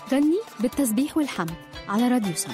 غني بالتسبيح والحمد على راديو سم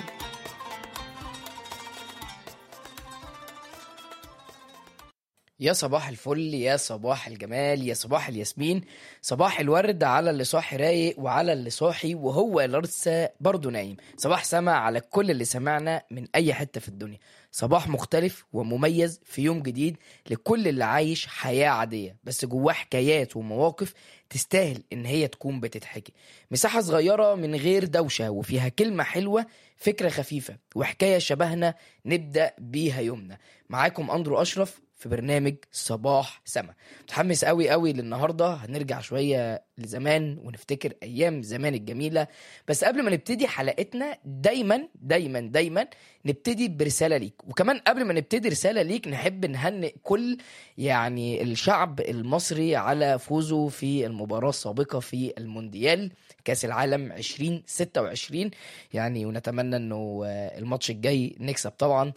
يا صباح الفل يا صباح الجمال يا صباح الياسمين صباح الورد على اللي صاحي رايق وعلى اللي صاحي وهو لسه برضه نايم صباح سما على كل اللي سمعنا من اي حته في الدنيا صباح مختلف ومميز في يوم جديد لكل اللي عايش حياه عاديه بس جواه حكايات ومواقف تستاهل ان هي تكون بتتحكي مساحه صغيره من غير دوشه وفيها كلمه حلوه فكره خفيفه وحكايه شبهنا نبدا بيها يومنا معاكم اندرو اشرف في برنامج صباح سما متحمس قوي قوي للنهارده هنرجع شويه لزمان ونفتكر ايام زمان الجميله بس قبل ما نبتدي حلقتنا دايما دايما دايما نبتدي برساله ليك وكمان قبل ما نبتدي رساله ليك نحب نهنئ كل يعني الشعب المصري على فوزه في المباراه السابقه في المونديال كاس العالم 2026 يعني ونتمنى انه آه، الماتش الجاي نكسب طبعا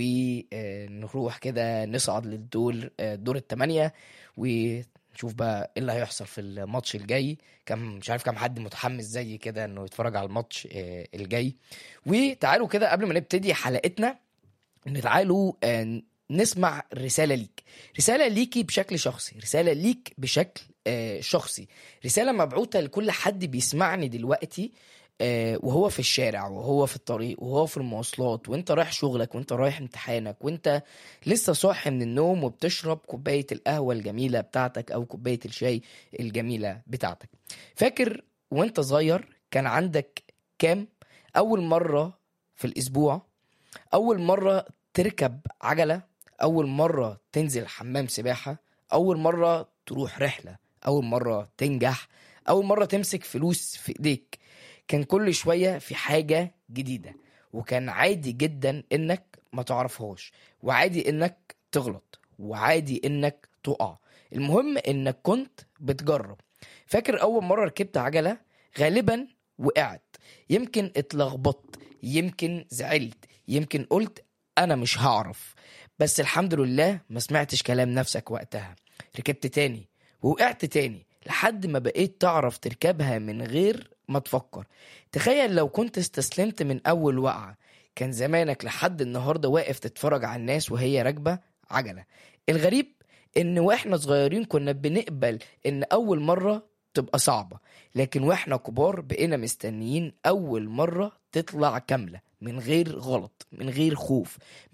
ونروح كده نصعد للدور آه، دور الثمانيه ونشوف بقى ايه اللي هيحصل في الماتش الجاي كم مش عارف كم حد متحمس زي كده انه يتفرج على الماتش آه، الجاي وتعالوا كده قبل ما نبتدي حلقتنا تعالوا آه، نسمع رسالة ليك رسالة ليكي بشكل شخصي رسالة ليك بشكل آه، شخصي رسالة مبعوثة لكل حد بيسمعني دلوقتي آه، وهو في الشارع وهو في الطريق وهو في المواصلات وانت رايح شغلك وانت رايح امتحانك وانت لسه صاحي من النوم وبتشرب كوباية القهوة الجميلة بتاعتك او كوباية الشاي الجميلة بتاعتك فاكر وانت صغير كان عندك كام اول مرة في الاسبوع اول مرة تركب عجلة اول مرة تنزل حمام سباحة اول مرة تروح رحلة اول مرة تنجح اول مرة تمسك فلوس في ايديك كان كل شوية في حاجة جديدة وكان عادي جدا انك ما تعرفهاش وعادي انك تغلط وعادي انك تقع المهم انك كنت بتجرب فاكر اول مرة ركبت عجلة غالبا وقعت يمكن اتلخبطت يمكن زعلت يمكن قلت انا مش هعرف بس الحمد لله ما سمعتش كلام نفسك وقتها ركبت تاني ووقعت تاني لحد ما بقيت تعرف تركبها من غير ما تفكر تخيل لو كنت استسلمت من اول وقعة كان زمانك لحد النهاردة واقف تتفرج على الناس وهي راكبة عجلة الغريب ان واحنا صغيرين كنا بنقبل ان اول مرة تبقى صعبة لكن واحنا كبار بقينا مستنيين اول مرة تطلع كاملة من غير غلط من غير خوف